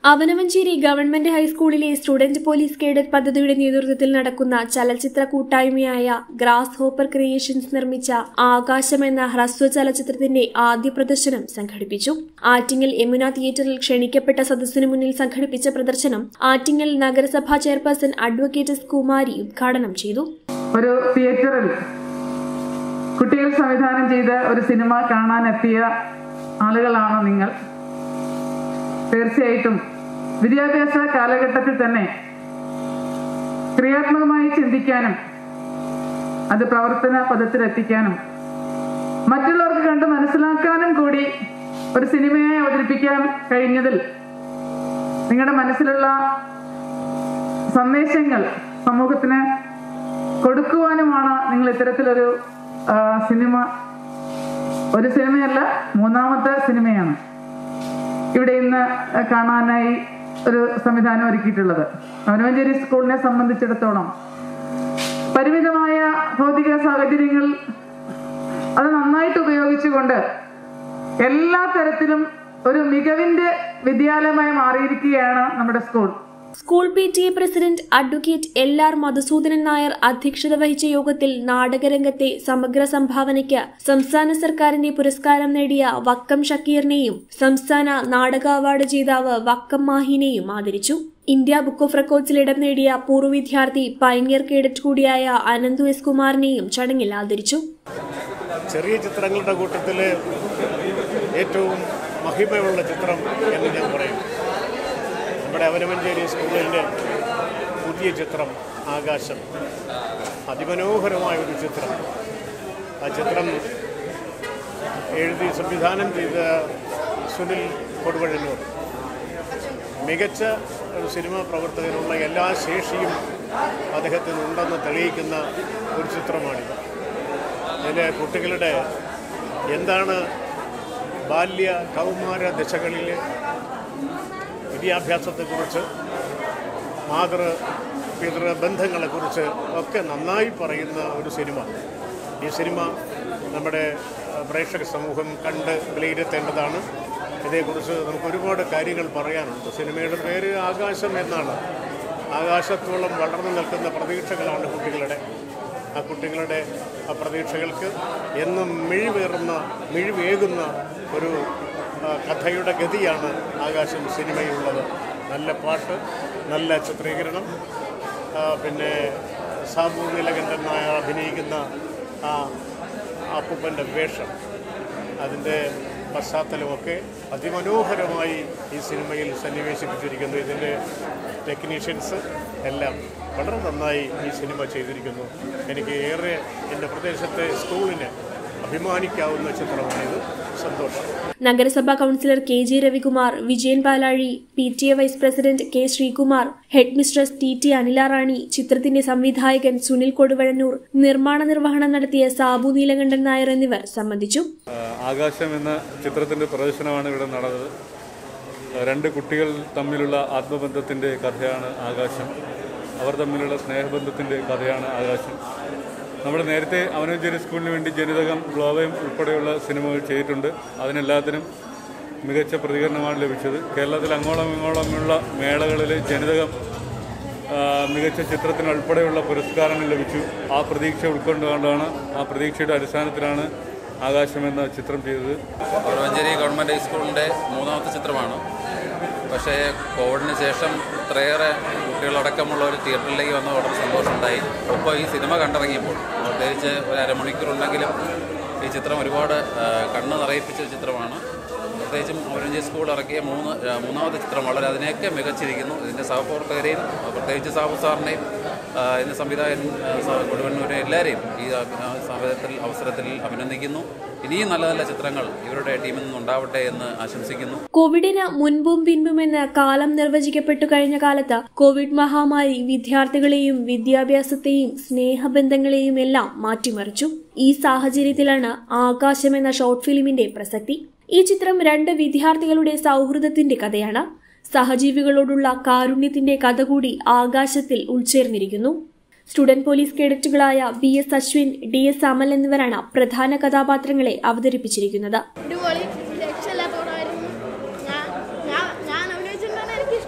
Avanavanchery government ഹൈസ്കൂളിലെ student police cadet പദ്ധതിയുടെ നേതൃത്വത്തിൽ നടക്കുന്ന ചലച്ചിത്ര കൂട്ടായ്മയായ ഗ്രാസ് ഹോപ്പർ ക്രിയേഷൻസ് നിർമ്മിച്ച ആകാശം എന്ന ഹ്രസ്വ ചലച്ചിത്രത്തിന്റെ ആദ്യ പ്രദർശനം സംഘടിപ്പിച്ചു ആറ്റിങ്ങൽ യമുന തിയേറ്ററിൽ ക്ഷണിക്കപ്പെട്ട സദസ്സിനു മുന്നിൽ സംഘടിപ്പിച്ച പ്രദർശനം ആറ്റിങ്ങൽ നഗരസഭാ ചെയർപേഴ്സൺ അഡ്വക്കേറ്റ് എസ് കുമാരി ഉദ്ഘാടനം ചെയ്തു ഒരു തിയേറ്ററിൽ കുട്ടികൾ സംവിധാനം ചെയ്ത ഒരു സിനിമ കാണാനെത്തിയ ആളുകളാണ് നിങ്ങൾ തീർച്ചയായിട്ടും വിദ്യാഭ്യാസ കാലഘട്ടത്തിൽ തന്നെ ക്രിയാത്മകമായി ചിന്തിക്കാനും അത് പ്രവർത്തന പദത്തിലെത്തിക്കാനും മറ്റുള്ളവർക്ക് കണ്ട് മനസ്സിലാക്കാനും കൂടി ഒരു സിനിമയെ അവതരിപ്പിക്കാൻ കഴിഞ്ഞതിൽ നിങ്ങളുടെ മനസ്സിലുള്ള സന്ദേശങ്ങൾ സമൂഹത്തിന് കൊടുക്കുവാനുമാണ് നിങ്ങൾ ഇത്തരത്തിലൊരു ആ, സിനിമ ഒരു സിനിമയല്ല മൂന്നാമത്തെ സിനിമയാണ് ഇവിടെ ഇന്ന് കാണാനായി ഒരു സംവിധാനം ഒരുക്കിയിട്ടുള്ളത് അവനവഞ്ചേരി സ്കൂളിനെ സംബന്ധിച്ചിടത്തോളം പരിമിതമായ ഭൗതിക സാഹചര്യങ്ങൾ അത് നന്നായിട്ട് ഉപയോഗിച്ചുകൊണ്ട് എല്ലാ തരത്തിലും ഒരു മികവിന്റെ വിദ്യാലയമായി മാറിയിരിക്കുകയാണ് നമ്മുടെ school school P T A president advocate L R Madhusoodanan Nair അധ്യക്ഷത വഹിച്ച യോഗത്തിൽ നാടകരംഗത്തെ സമഗ്ര സംഭാവനയ്ക്ക് സംസ്ഥാന സർക്കാരിന്റെ പുരസ്കാരം നേടിയ വക്കം ഷക്കീറിനെയും സംസ്ഥാന നാടക അവാർഡ് ജേതാവ് വക്കം മാഹിനെയും ആദരിച്ചു ഇന്ത്യ ബുക്ക് ഓഫ് റെക്കോർഡ്സിൽ ഇടം നേടിയ പൂർവ്വ വിദ്യാർത്ഥി പൈനിയർ കേഡറ്റ് കൂടിയായ അനന്തു എസ് കുമാറിനെയും ചടങ്ങിൽ ആദരിച്ചു ചെറിയ ചിത്രങ്ങളുടെ കൂട്ടത്തിൽ ഏറ്റവും മഹിമയുള്ള ചിത്രം എന്ന് ഞാൻ പറയും നമ്മുടെ അവനമഞ്ചേരി സ്കൂളിൻ്റെ പുതിയ ചിത്രം ആകാശം അതിമനോഹരമായ ഒരു ചിത്രം ആ ചിത്രം എഴുതി സംവിധാനം ചെയ്ത സുനിൽ കൊടുവഴന്നൂർ മികച്ച ഒരു സിനിമാ പ്രവർത്തകനുള്ള എല്ലാ ശേഷിയും അദ്ദേഹത്തിനുണ്ടെന്ന് തെളിയിക്കുന്ന ഒരു ചിത്രമാണിത് അതിൽ കുട്ടികളുടെ എന്താണ് ബാല്യ കൗമാര ദശകളിൽ വിദ്യാഭ്യാസത്തെക്കുറിച്ച് മാതൃ പിതൃ ബന്ധങ്ങളെക്കുറിച്ച് ഒക്കെ നന്നായി പറയുന്ന ഒരു സിനിമ ഈ സിനിമ നമ്മുടെ അഹ്, പ്രേക്ഷക സമൂഹം കണ്ട് വിലയിരുത്തേണ്ടതാണ് ഇതേക്കുറിച്ച് നമുക്ക് ഒരുപാട് കാര്യങ്ങൾ പറയാനുണ്ട് സിനിമയുടെ പേര് ആകാശം എന്നാണ് ആകാശത്തോളം വളർന്നു നിൽക്കുന്ന പ്രതീക്ഷകളാണ് കുട്ടികളുടെ ആ കുട്ടികളുടെ ആ പ്രതീക്ഷകൾക്ക് എന്നും മിഴിവേറുന്ന മിഴിവേകുന്ന ഒരു ആ, കഥയുടെ ഗതിയാണ് ആകാശം സിനിമയിലുള്ളത് നല്ല പാട്ട് നല്ല ചിത്രീകരണം ആ, പിന്നെ സാബു നീലകണ്ഠൻ നായർ അഭിനയിക്കുന്ന ആ അപ്പൂപ്പൻ്റെ വേഷം അതിൻ്റെ പശ്ചാത്തലമൊക്കെ അതിമനോഹരമായി ഈ സിനിമയിൽ സന്നിവേശിപ്പിച്ചിരിക്കുന്നു ഇതിൻ്റെ ടെക്നീഷ്യൻസ് എല്ലാം വളരെ നന്നായി ഈ സിനിമ ചെയ്തിരിക്കുന്നു എനിക്ക് ഏറെ എൻ്റെ പ്രദേശത്തെ സ്കൂളിന് അഭിമാനിക്കാവുന്ന ചിത്രമാണിത് സന്തോഷം നഗരസഭാ councillor K J Ravikumar Vijayan Palazhi P T A vice president K Sreekumar head mistress T T Anilarani ചിത്രത്തിന്റെ സംവിധായകൻ സുനിൽ കൊടുവഴന്നൂർ നിർമ്മാണ നിർവഹണം നടത്തിയ സാബു നീലകണ്ഠൻ നായർ എന്നിവർ സംബന്ധിച്ചു ആകാശം എന്ന ചിത്രത്തിൻ്റെ പ്രദർശനമാണ് ഇവിടെ നടന്നത് രണ്ട് കുട്ടികൾ തമ്മിലുള്ള ആത്മബന്ധത്തിൻ്റെ കഥയാണ് ആകാശം അവർ തമ്മിലുള്ള സ്നേഹബന്ധത്തിൻ്റെ കഥയാണ് ആകാശം നമ്മൾ നേരത്തെ അവനോഞ്ചേരി സ്കൂളിന് വേണ്ടി ജനിതകം ഗ്ലോബയും ഉൾപ്പെടെയുള്ള സിനിമകൾ ചെയ്തിട്ടുണ്ട് അതിനെല്ലാത്തിനും മികച്ച പ്രതികരണമാണ് ലഭിച്ചത് കേരളത്തിൽ അങ്ങോളം ഇങ്ങോളമുള്ള മേളകളിൽ ജനിതകം ആ, മികച്ച ചിത്രത്തിന് ഉൾപ്പെടെയുള്ള പുരസ്കാരങ്ങൾ ലഭിച്ചു ആ പ്രതീക്ഷ ഉൾക്കൊണ്ടുകൊണ്ടാണ് ആ പ്രതീക്ഷയുടെ അടിസ്ഥാനത്തിലാണ് ആകാശം എന്ന ചിത്രം ചെയ്തത് വടവഞ്ചേരി ഗവൺമെൻറ് ഹൈസ്കൂളിൻ്റെ മൂന്നാമത്തെ ചിത്രമാണ് പക്ഷേ കോവിഡിന് ശേഷം ഇത്രയേറെ കുട്ടികളടക്കമുള്ള ഒരു തിയേറ്ററിലേക്ക് വന്ന വളരെ സന്തോഷമുണ്ടായി ഒപ്പം ഈ സിനിമ കണ്ടിറങ്ങിയപ്പോൾ പ്രത്യേകിച്ച് ഒരു അരമണിക്കൂറുണ്ടെങ്കിലും ഈ ചിത്രം ഒരുപാട് ആ, കണ്ണ് നിറയിപ്പിച്ച ഒരു ചിത്രമാണ് പ്രത്യേകിച്ചും ഓറഞ്ച് സ്കൂൾ ഇറക്കിയ മൂന്ന് ആ, മൂന്നാമത്തെ ചിത്രം വളരെ അതിനെയൊക്കെ മികച്ചിരിക്കുന്നു ഇതിൻ്റെ സഹപ്രവർത്തകരെയും ആ, പ്രത്യേകിച്ച് സാബു സാറിനെയും ആ, ഇതിൻ്റെ സംവിധായകൻ ആ, സാ- കൊടുവണ്ണൂരെ എല്ലാവരെയും ഈ ആ, ആ, സമയത്തിൽ അവസരത്തിൽ അഭിനന്ദിക്കുന്നു ഇനിയും നല്ല നല്ല ചിത്രങ്ങൾ ഇവരുടെ ടീമിൽ നിന്നുണ്ടാവട്ടെ എന്ന് ആശംസിക്കുന്നു കോവിഡിന് മുൻപും പിൻപുമെന്ന് കാലം നിർവചിക്കപ്പെട്ടു കഴിഞ്ഞ കാലത്ത് കോവിഡ് മഹാമാരി വിദ്യാർത്ഥികളെയും വിദ്യാഭ്യാസത്തെയും സ്നേഹബന്ധങ്ങളെയും എല്ലാം മാറ്റിമറിച്ചു ഈ സാഹചര്യത്തിലാണ് ആകാശം എന്ന ഷോർട്ട് ഫിലിമിന്റെ പ്രസക്തി ഈ ചിത്രം രണ്ട് വിദ്യാർത്ഥികളുടെ സൗഹൃദത്തിന്റെ കഥയാണ് സഹജീവികളോടുള്ള കാരുണ്യത്തിന്റെ കഥ കൂടി ആകാശത്തിൽ ഉൾച്ചേർന്നിരിക്കുന്നു സ്റ്റുഡന്റ് പോലീസ് കേഡറ്റുകളായ B S Ashwin D S Amal എന്നിവരാണ് പ്രധാന കഥാപാത്രങ്ങളെ അവതരിപ്പിച്ചിരിക്കുന്നത് അടിപൊളി രക്ഷയില്ലാത്ത പടമായിരുന്നു ഞാൻ ഞാൻ ഞാൻ അഭിനയിച്ചിട്ടുണ്ടെന്ന് എനിക്ക്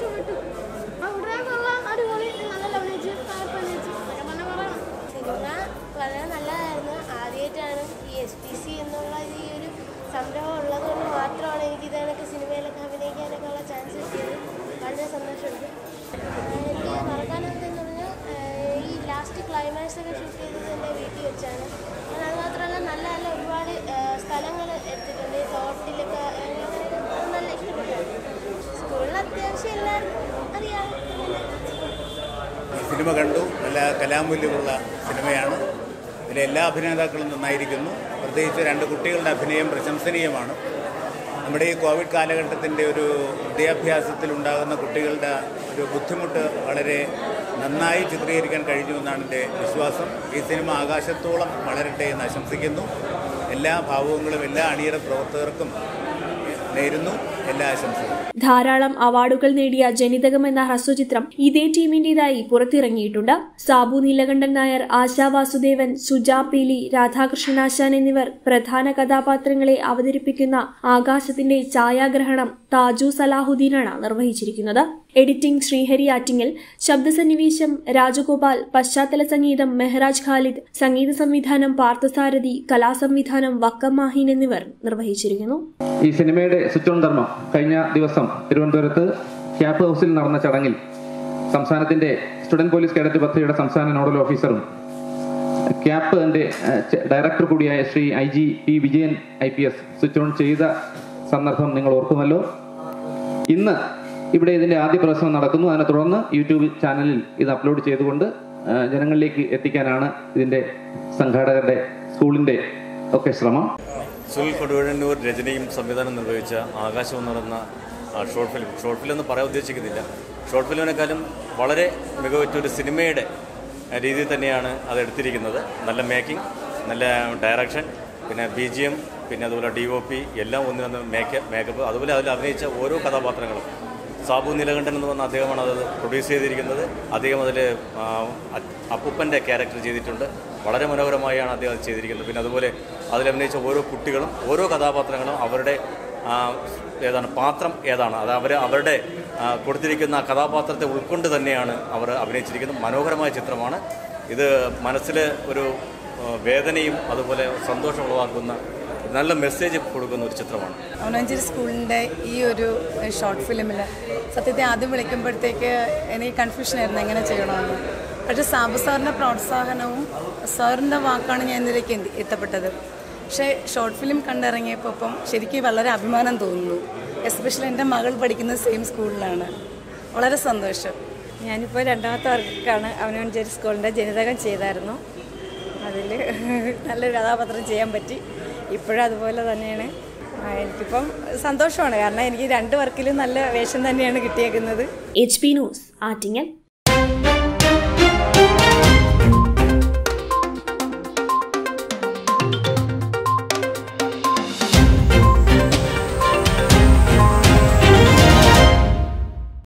ബാനേഴ്സ് ഒക്കെ ഷൂട്ട് ചെയ്തത് എൻ്റെ വീട്ടിൽ വെച്ചാണ് ഞാൻ അത് മാത്രമല്ല നല്ല നല്ല ഒരുപാട് സ്ഥലങ്ങൾ എടുത്തിട്ടുണ്ട് തോട്ടിലൊക്കെ അങ്ങനെ അത് നല്ല ഇഷ്ടപ്പെട്ടു സ്കൂളിൽ അത്യാവശ്യം എല്ലാവർക്കും അറിയാം സിനിമ കണ്ടു നല്ല കലാമൂല്യമുള്ള സിനിമയാണ് ഇതിലെ എല്ലാ അഭിനേതാക്കളും നന്നായിരിക്കുന്നു പ്രത്യേകിച്ച് രണ്ട് കുട്ടികളുടെ അഭിനയം പ്രശംസനീയമാണ് നമ്മുടെ ഈ കോവിഡ് കാലഘട്ടത്തിൻ്റെ ഒരു വിദ്യാഭ്യാസത്തിലുണ്ടാകുന്ന കുട്ടികളുടെ ഒരു ബുദ്ധിമുട്ട് വളരെ നന്നായി ചിത്രീകരിക്കാൻ കഴിഞ്ഞു എന്നാണ് എൻ്റെ വിശ്വാസം ഈ സിനിമ ആകാശത്തോളം വളരട്ടെ എന്ന് ആശംസിക്കുന്നു എല്ലാ ഭാവുകങ്ങളും എല്ലാ അണിയറ പ്രവർത്തകർക്കും നേരുന്നു എല്ലാ ആശംസകളും ധാരാളം അവാർഡുകൾ നേടിയ ജനിതകം എന്ന ഹ്രസ്വചിത്രം ഇതേ ടീമിന്റേതായി പുറത്തിറങ്ങിയിട്ടുണ്ട് സാബു നീലകണ്ഠൻ നായർ ആശാ വാസുദേവൻ സുജാ പീലി രാധാകൃഷ്ണനാശാൻ എന്നിവർ പ്രധാന കഥാപാത്രങ്ങളെ അവതരിപ്പിക്കുന്ന ആകാശത്തിന്റെ ഛായാഗ്രഹണം താജു സലാഹുദ്ദീനാണ് നിർവഹിച്ചിരിക്കുന്നത് എഡിറ്റിംഗ് ശ്രീഹരി ആറ്റിങ്ങൽ ശബ്ദസന്നിവേശം രാജഗോപാൽ പശ്ചാത്തല സംഗീതം മെഹ്റാജ് ഖാലിദ് സംഗീത സംവിധാനം പാർത്ഥസാരഥി കലാസംവിധാനം വക്കം മാഹീൻ എന്നിവർ നിർവഹിച്ചിരിക്കുന്നു ഈ സിനിമയുടെ സ്വിച്ച് ഓൺ ധർമ്മം കഴിഞ്ഞ ദിവസം തിരുവനന്തപുരത്ത് ക്യാപ്പ് ഹൗസിൽ നടന്ന ചടങ്ങിൽ സംസ്ഥാനത്തിന്റെ സ്റ്റുഡന്റ് പോലീസ് കേഡറ്റ് പദ്ധതിയുടെ സംസ്ഥാന നോഡൽ ഓഫീസറും ക്യാപ്പ് എൻ്റെ ഡയറക്ടർ കൂടിയായ Shri I G P Vijayan I P S switch on ചെയ്ത സന്ദർഭം നിങ്ങൾ ഓർക്കുമല്ലോ ഇന്ന് ഇവിടെ ഇതിന്റെ ആദ്യ പ്രദർശനം നടക്കുന്നു അതിനെ തുടർന്ന് യൂട്യൂബ് ചാനലിൽ ഇത് അപ്ലോഡ് ചെയ്തുകൊണ്ട് ആ, ജനങ്ങളിലേക്ക് എത്തിക്കാനാണ് ഇതിന്റെ സംഘാടകരുടെ സ്കൂളിന്റെ ഒക്കെ ശ്രമം സുനിൽ കൊടുവഴന്നൂർ രചനയും സംവിധാനം നിർവഹിച്ച ആകാശം എന്ന് പറയുന്ന ആ, ഷോർട്ട് ഫിലിം ഷോർട്ട് ഫിലിം എന്ന് പറയാൻ ഉദ്ദേശിക്കുന്നില്ല ഷോർട്ട് ഫിലിമിനെക്കാളും വളരെ മികവുറ്റൊരു സിനിമയുടെ ആ, രീതിയിൽ തന്നെയാണ് അത് എടുത്തിരിക്കുന്നത് നല്ല മേക്കിംഗ് നല്ല ഡയറക്ഷൻ പിന്നെ ബി ജി എം പിന്നെ അതുപോലെ ഡി ഒ പി എല്ലാം ഒന്നിനൊന്ന് മേക്ക് മേക്കപ്പ് അതുപോലെ അതിൽ അഭിനയിച്ച ഓരോ കഥാപാത്രങ്ങളും സാബു നീലകണ്ഠൻ എന്ന് പറഞ്ഞ അദ്ദേഹമാണ് അത് പ്രൊഡ്യൂസ് ചെയ്തിരിക്കുന്നത് അദ്ദേഹം അതിൽ അപ്പൂപ്പൻ്റെ ക്യാരക്ടർ ചെയ്തിട്ടുണ്ട് വളരെ മനോഹരമായാണ് അദ്ദേഹം അത് ചെയ്തിരിക്കുന്നത് പിന്നെ അതുപോലെ അതിൽ അഭിനയിച്ച ഓരോ കുട്ടികളും ഓരോ കഥാപാത്രങ്ങളും അവരുടെ ആ, ഏതാണ് പാത്രം ഏതാണ് അത് അവർ അവരുടെ ആ, കൊടുത്തിരിക്കുന്ന ആ കഥാപാത്രത്തെ ഉൾക്കൊണ്ട് തന്നെയാണ് അവർ അഭിനയിച്ചിരിക്കുന്നത് മനോഹരമായ ചിത്രമാണ് ഇത് മനസ്സിൽ ഒരു ആ, വേദനയും അതുപോലെ സന്തോഷം ഉളവാക്കുന്ന നല്ല മെസ്സേജ് കൊടുക്കുന്ന ഒരു ചിത്രമാണ് അവനാഞ്ചേരി സ്കൂളിൻ്റെ ഈ ഒരു ഷോർട്ട് ഫിലിമിൽ സത്യത്തെ ആദ്യം വിളിക്കുമ്പോഴത്തേക്ക് എനിക്ക് കൺഫ്യൂഷൻ ആയിരുന്നു എങ്ങനെ ചെയ്യണമെന്ന് പക്ഷേ സാബു സാറിൻ്റെ പ്രോത്സാഹനവും സാറിൻ്റെ വാക്കാണ് ഞാൻ ഇതിലേക്ക് എന്തി- എത്തപ്പെട്ടത് പക്ഷേ ഷോർട്ട് ഫിലിം കണ്ടിറങ്ങിയപ്പോൾ ഇപ്പം ശരിക്കും വളരെ അഭിമാനം തോന്നുന്നു എസ്പെഷ്യലി എൻ്റെ മകൾ പഠിക്കുന്ന സെയിം സ്കൂളിലാണ് വളരെ സന്തോഷം ഞാനിപ്പോൾ രണ്ടാമത്തെ വർക്കാണ് അവനവഞ്ചേരി സ്കൂളിൻ്റെ ജനിതകം ചെയ്തായിരുന്നു അതിൽ നല്ലൊരു കഥാപാത്രം ചെയ്യാൻ പറ്റി ഇപ്പോഴും അതുപോലെ തന്നെയാണ് ആ, എനിക്കിപ്പം സന്തോഷമാണ് കാരണം എനിക്ക് രണ്ട് വർക്കിലും നല്ല വേഷം തന്നെയാണ് കിട്ടിയേക്കുന്നത് എച്ച് പി ന്യൂസ് ആറ്റിങ്ങൽ